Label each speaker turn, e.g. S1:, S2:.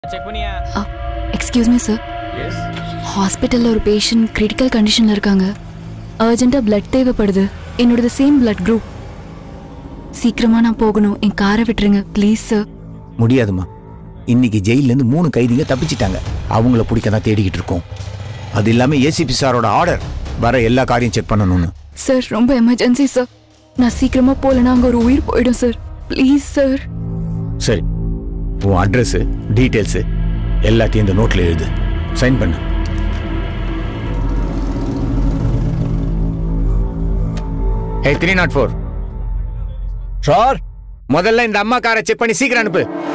S1: check பண்ணியா
S2: excuse me sir
S1: yes
S2: ஹாஸ்பிட்டலில் ஒரு பேஷண்ட் கிரிட்டிக்கல் கண்டிஷனில் இருக்காங்க அர்ஜென்ட்டாக blood தேவைப்படுது என்னோடது சேம் blood குரூப் சீக்கிரமாக நான் போகணும் என் காரை விட்டுருங்க ப்ளீஸ் சார்
S3: முடியாதுமா இன்னைக்கு ஜெயிலேருந்து மூணு கைதிங்க தப்பிச்சிட்டாங்க அவங்கள பிடிக்க தான் தேடிக்கிட்டு இருக்கோம் அது இல்லாமல் ஏசிபி சாரோட ஆர்டர் வர எல்லா காரியம் செக் பண்ணணும்னு
S2: சார் ரொம்ப எமர்ஜென்சி சார் நான் சீக்கிரமாக போகலன்னா அங்கே ஒரு உயிர் போயிடும் சார் ப்ளீஸ் சார்
S3: சரி உன் அட்ரஸு டீட்டெயில்ஸு எல்லாத்தையும் இந்த நோட்டில் எழுது சைன் பண்ணு hey three naught four
S4: sir
S3: முதல்ல இந்த அம்மா காரை செக் பண்ணி சீக்கிரம் அனுப்பு